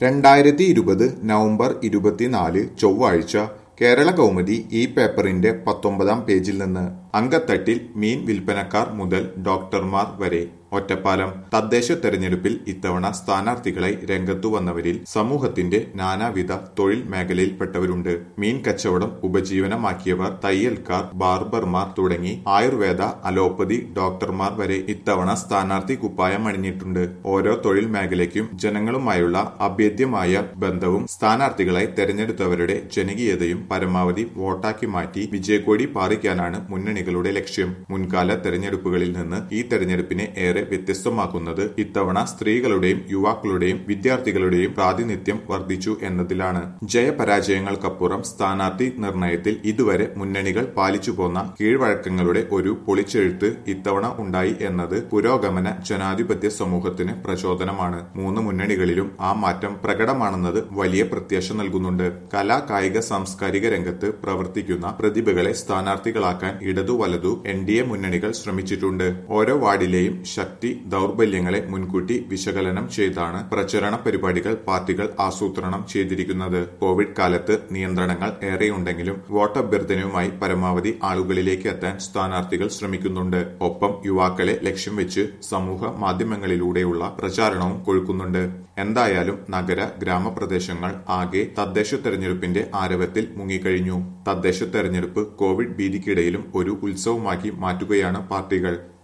രണ്ടായിരത്തി ഇരുപത് നവംബർ ഇരുപത്തിനാല് ചൊവ്വാഴ്ച കേരള കൗമുദി ഈ പേപ്പറിന്റെ പത്തൊമ്പതാം പേജിൽ നിന്ന് അങ്കത്തട്ടിൽ മീൻ വിൽപ്പനക്കാർ മുതൽ ഡോക്ടർമാർ വരെ ഒറ്റപ്പാലം തദ്ദേശ തെരഞ്ഞെടുപ്പിൽ ഇത്തവണ സ്ഥാനാർത്ഥികളായി രംഗത്തു വന്നവരിൽ സമൂഹത്തിന്റെ നാനാവിധ തൊഴിൽ മേഖലയിൽപ്പെട്ടവരുണ്ട് മീൻ കച്ചവടം ഉപജീവനമാക്കിയവർ തയ്യൽക്കാർ ബാർബർമാർ തുടങ്ങി ആയുർവേദ അലോപ്പതി ഡോക്ടർമാർ വരെ ഇത്തവണ സ്ഥാനാർത്ഥി കുപ്പായം അണിഞ്ഞിട്ടുണ്ട് ഓരോ തൊഴിൽ മേഖലയ്ക്കും ജനങ്ങളുമായുള്ള അഭേദ്യമായ ബന്ധവും സ്ഥാനാർത്ഥികളായി തെരഞ്ഞെടുത്തവരുടെ ജനകീയതയും പരമാവധി വോട്ടാക്കി മാറ്റി വിജയക്കൊടി പാറിക്കാനാണ് മുന്നണികളുടെ ലക്ഷ്യം മുൻകാല തെരഞ്ഞെടുപ്പുകളിൽ നിന്ന് ഈ തെരഞ്ഞെടുപ്പിനെ ഏറെ വ്യത്യസ്തമാക്കുന്നത് ഇത്തവണ സ്ത്രീകളുടെയും യുവാക്കളുടെയും വിദ്യാർത്ഥികളുടെയും പ്രാതിനിധ്യം വർദ്ധിച്ചു എന്നതിലാണ് ജയപരാജയങ്ങൾക്കപ്പുറം സ്ഥാനാർത്ഥി നിർണയത്തിൽ ഇതുവരെ മുന്നണികൾ പാലിച്ചു പോന്ന കീഴ്വഴക്കങ്ങളുടെ ഒരു പൊളിച്ചെഴുത്ത് ഇത്തവണ ഉണ്ടായി എന്നത് പുരോഗമന ജനാധിപത്യ സമൂഹത്തിന് പ്രചോദനമാണ് മൂന്ന് മുന്നണികളിലും ആ മാറ്റം പ്രകടമാണെന്നത് വലിയ പ്രത്യാശ നൽകുന്നുണ്ട് കലാ കായിക സാംസ്കാരിക രംഗത്ത് പ്രവർത്തിക്കുന്ന പ്രതിഭകളെ സ്ഥാനാർത്ഥികളാക്കാൻ ഇടതു വലതു എൻ ഡി എ മുന്നണികൾ ശ്രമിച്ചിട്ടുണ്ട് ഓരോ വാർഡിലെയും ശക്തി ദൗർബല്യങ്ങളെ മുൻകൂട്ടി വിശകലനം ചെയ്താണ് പ്രചരണ പരിപാടികൾ പാർട്ടികൾ ആസൂത്രണം ചെയ്തിരിക്കുന്നത് കോവിഡ് കാലത്ത് നിയന്ത്രണങ്ങൾ ഏറെയുണ്ടെങ്കിലും വോട്ടഭ്യർത്ഥനയുമായി പരമാവധി ആളുകളിലേക്ക് എത്താൻ സ്ഥാനാർത്ഥികൾ ശ്രമിക്കുന്നുണ്ട് ഒപ്പം യുവാക്കളെ ലക്ഷ്യം വെച്ച് സമൂഹ മാധ്യമങ്ങളിലൂടെയുള്ള പ്രചാരണവും കൊഴുക്കുന്നുണ്ട് എന്തായാലും നഗര ഗ്രാമപ്രദേശങ്ങൾ ആകെ തദ്ദേശ തെരഞ്ഞെടുപ്പിന്റെ ആരവത്തിൽ മുങ്ങിക്കഴിഞ്ഞു തദ്ദേശ തെരഞ്ഞെടുപ്പ് കോവിഡ് ഭീതിക്കിടയിലും ഒരു ഉത്സവമാക്കി മാറ്റുകയാണ് പാർട്ടികൾ